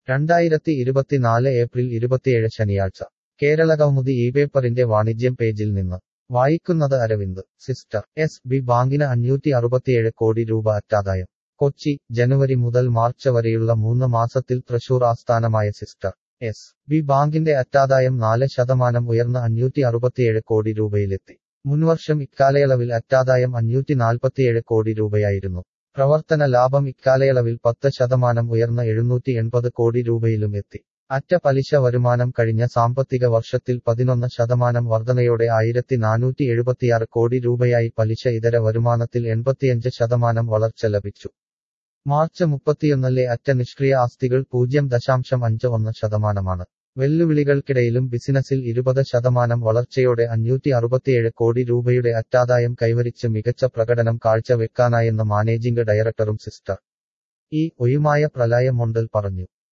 രണ്ടായിരത്തി ഇരുപത്തിനാല് ഏപ്രിൽ ഇരുപത്തിയേഴ് ശനിയാഴ്ച കേരള കൗമുദി ഈ പേപ്പറിന്റെ വാണിജ്യം പേജിൽ നിന്ന് വായിക്കുന്നത് അരവിന്ദ് സിസ്റ്റർ എസ് ബി ബാങ്കിന് അഞ്ഞൂറ്റി അറുപത്തിയേഴ് കോടി രൂപ അറ്റാദായം കൊച്ചി ജനുവരി മുതൽ മാർച്ച് വരെയുള്ള മൂന്ന് മാസത്തിൽ തൃശൂർ ആസ്ഥാനമായ സിസ്റ്റർ എസ് ബി ബാങ്കിന്റെ അറ്റാദായം നാല് ശതമാനം ഉയർന്ന് അഞ്ഞൂറ്റി അറുപത്തിയേഴ് കോടി രൂപയിലെത്തി മുൻവർഷം ഇക്കാലയളവിൽ അറ്റാദായം അഞ്ഞൂറ്റി നാൽപ്പത്തിയേഴ് കോടി രൂപയായിരുന്നു പ്രവർത്തന ലാഭം ഇക്കാലയളവിൽ പത്ത് ശതമാനം ഉയർന്ന എഴുന്നൂറ്റി എൺപത് കോടി രൂപയിലും എത്തി അറ്റ പലിശ വരുമാനം കഴിഞ്ഞ സാമ്പത്തിക വർഷത്തിൽ പതിനൊന്ന് ശതമാനം വർധനയോടെ ആയിരത്തി നാനൂറ്റി എഴുപത്തിയാറ് കോടി രൂപയായി പലിശ ഇതര വരുമാനത്തിൽ എൺപത്തിയഞ്ച് ശതമാനം വളർച്ച ലഭിച്ചു മാർച്ച് മുപ്പത്തിയൊന്നിലെ അറ്റ നിഷ്ക്രിയ ആസ്തികൾ പൂജ്യം ദശാംശം അഞ്ച് ഒന്ന് ശതമാനമാണ് വെല്ലുവിളികൾക്കിടയിലും ബിസിനസിൽ ഇരുപത് ശതമാനം വളർച്ചയോടെ അഞ്ഞൂറ്റി അറുപത്തിയേഴ് കോടി രൂപയുടെ അറ്റാദായം കൈവരിച്ച് മികച്ച പ്രകടനം കാഴ്ചവെക്കാനായെന്ന് മാനേജിംഗ് ഡയറക്ടറും സിസ്റ്റർ ഇ ഒയുമായ പ്രളയ മൊണ്ടൽ പറഞ്ഞു